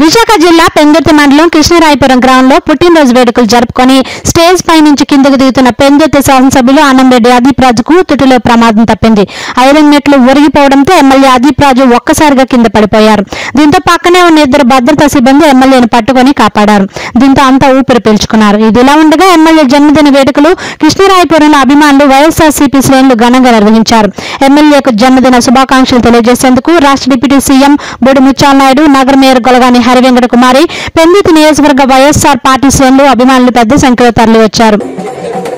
విశాఖ జిల్లా పెందుర్తి మండలం కృష్ణరాయపురం గ్రామంలో పుట్టినరోజు వేడుకలు జరుపుకొని స్టేజ్ పై నుంచి కిందకు దిగుతున్న పెందుర్తి శాసనసభ్యులు ఆనంరెడ్డి అదీప్ రాజుకు తుటిలో ప్రమాదం తప్పింది ఐరన్ మెట్లు ఒరిగిపోవడంతో ఎమ్మెల్యే అదీప్ రాజు ఒక్కసారిగా కింద పడిపోయారు దీంతో పక్కనే ఉన్న ఇద్దరు భద్రతా సిబ్బంది ఎమ్మెల్యేను పట్టుకొని కాపాడారు దీంతో అంతా ఊపిరి పీల్చుకున్నారు ఇదిలా ఉండగా ఎమ్మెల్యే జన్మదిన వేడుకలు కృష్ణరాయపురంలో అభిమానులు వైఎస్ఆర్సీపీ శ్రేణులు ఘనంగా నిర్వహించారు ఎమ్మెల్యేకు జన్మదిన శుభాకాంక్షలు తెలియజేసేందుకు రాష్ట్ర డిప్యూటీ సీఎం బొడి ముత్యాల నాయుడు నగర మేయర్ గొలగాని హరివెంకట కుమారి పెందుతి నియోజకవర్గ వైఎస్ఆర్ పార్టీ శ్రేణులు అభిమానులు పెద్ద సంఖ్యలో తరలివచ్చారు